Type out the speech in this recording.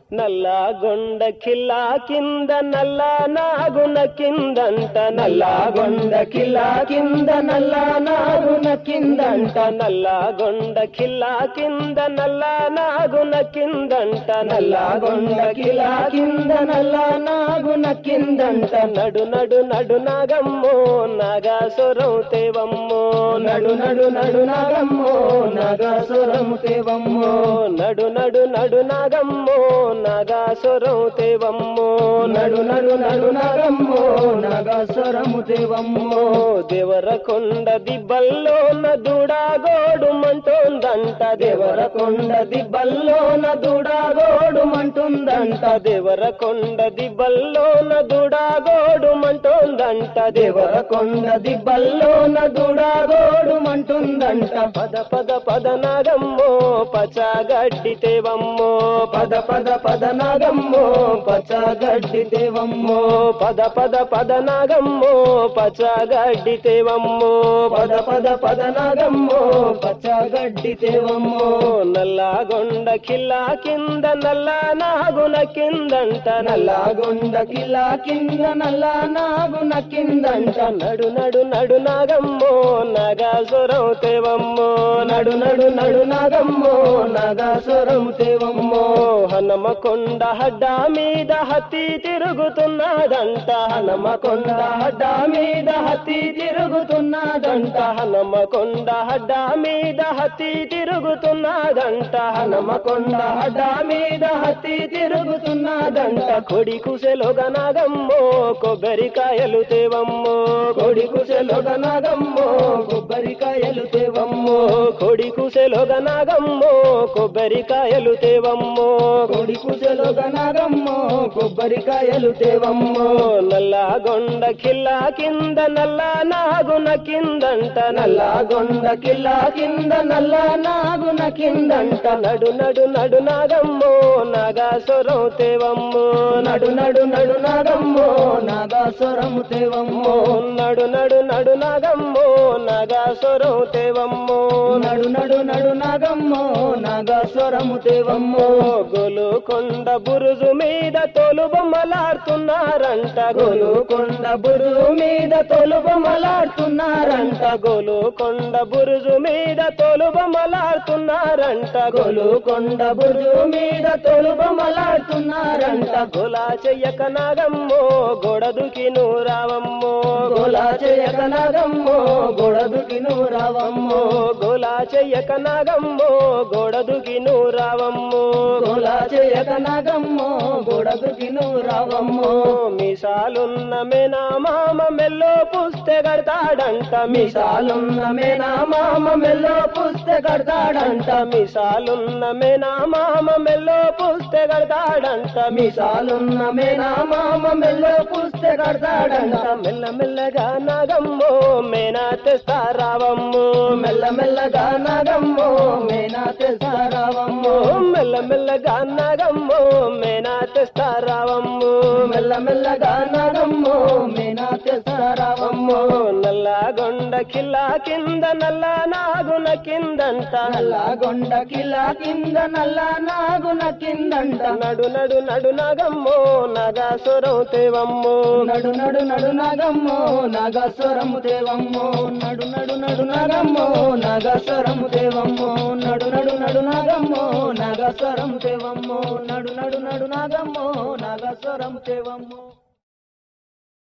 నల్లగొండ కిల్లా కింద నల్ల నాగున కిందంట నల్లగొండ కిలా కింద నల్ల నాగున కిందంట నల్లగొండ కిల్లా కింద నల్ల నాగున కిందంట నల్లగొండ కిలా కింద నల్ల నాగున కిందంట నడు నడు నడు నాగమ్మో నాగాసురం తేవమ్మో నడు నడు నడు నాగమ్మో నాగసురము తేవమ్మో నడు నడు నడు నాగమ్మో నాగాసురం తేవమ్మో నడు నడు నడు నాగమ్మో నాగసురము తేవమ్మో దేవరకొండ దిబ్బల్లోన దూడాగోడు మంటోందంట దేవరకొండ దిబ్బల్లోన దూడాగోడు మంటుందంట దేవరకొండ దిబ్బల్లోన దూడాగోడు మంటోందంట దేవరకొండ దిబ్బల్లోన దూడాగోడు మంటుందంట పద పద పద నాగమ్మో పచ్చగడ్డి తేవమ్మో పద పద పద నాగమ్మో పచ్చగడ్డి దేవమ్మో పద పద పద నాగమ్మో పచ్చగడ్డి తేవమ్మో పద పద పద నాగమ్మో పచ్చగడ్డి దేవమ్మో నల్లగొండ కిల్లా కింద నల్ల నాగున కిందంట నల్లగొండ కిలా కింద నల్ల నాగున కిందంట నడు నడు నడు నాగమ్మో నాగాసురం తేవమ్మో నడు నడు నడు నాగమ్మో నాగాసురం తేవమ్మో హనుమకొండ హడ్డ మీద హత్తి తిరుగుతున్నదంట హనుమకొండ హడ్డ మీద హత్తి తిరుగుతున్నదంట హనుమకొండ హడ్డ మీద హత్తి తిరుగుతున్నదంట హనుమకొండ హడ్డ మీద హత్తి తిరుగుతున్నదంట కొడి కుసెలుగా నాగమ్మో కొబ్బరికాయలు తేవమ్మో కొడి కుశలుగా నాగమ్మో కొబ్బరికాయలు తేవమ్మో కొడి కుసెలుగా నాగమ్మో కొబ్బరికాయలు తేవమ్మో కొడి కుశలుగా నాగమ్మో కొబ్బరికాయలు తేవమ్మో నల్లగొండ కిల్లా కింద నల్ల నాగున కిందంట నల్లగొండ కిల్లా కింద నల్ల నాగున కిందంట నడు నడు నడు నాగమ్మో నాగాసురం తేవమ్మో నడు నడు నడు నాగమ్మో నాగాసురము తేవమ్మో నడు నడు నడు నాగమ్మో నాగాసురం తేవమ్మో నడు నడు నడు నాగమ్మో నాగాసురము తేవమ్మో గోలుకొండ బురుజు మీద తోలు బొమ్మలాడుతున్నారంట గోలుకొండ బురు మీద తొలుబొమలాడుతున్నారంట గోలుకొండ బురుజు మీద తోలు బొమ్మలాడుతున్నారంట గోలుకొండ బురు మీద తొలుబొమలాడుతున్నారంట గోలా చెయ్యక నాగమ్మో గొడదుకి రావమ్మో గోలా చేయక నాగమ్మో గొడదుకి నువ్వు రావమ్మో గోలా చెయ్యక నాగమ్మో గొడదుకి రావమ్మో గోలా చేయక నాగమ్మో గొడదుకి నువ్వు రావమ్మో మీసాలున్న మేనా మామ మెల్లో పుస్తే కడతాడంట మీసాలున్న మేనా మామ మెల్లో పుస్తే కడతాడంట మీసాలున్న మేనా మామ మెల్లో పుస్తే కడతాడంట మీసాలున్న మేనా మామ మెల్లో పుస్తే కడతాడంట మెల్ల మెల్లగా నాగమ్మో మేనా తెస్తారావమ్మో మెల్ల మెల్లగా నాగమ్మో మేనా తెస్తారావమ్మో మెల్ల మెల్లగా నాగమ్మో మేనా తెస్తారావమ్మో మెల్ల మెల్లగా నాగమ్మో మేనా తెస్తారావమ్మో నల్లగొండ కిల్లా కింద నల్ల నాగున కిందంట నల్లగొండ కిలా కింద నల్ల నాగున కిందంట నడు నడు నడు నాగమ్మో నాగాసురం తేవమ్మో నడు నడు నడు నాగమ్మో నాగస్వరము దేవమ్మో నడు నడు నడు నాగమ్మో నాగస్వరము దేవమ్మో నడు నడు నడు నాగమ్మో నాగస్వరము దేవమ్మో నడు నడు నడు నాగమ్మో నాగస్వరము దేవమ్మో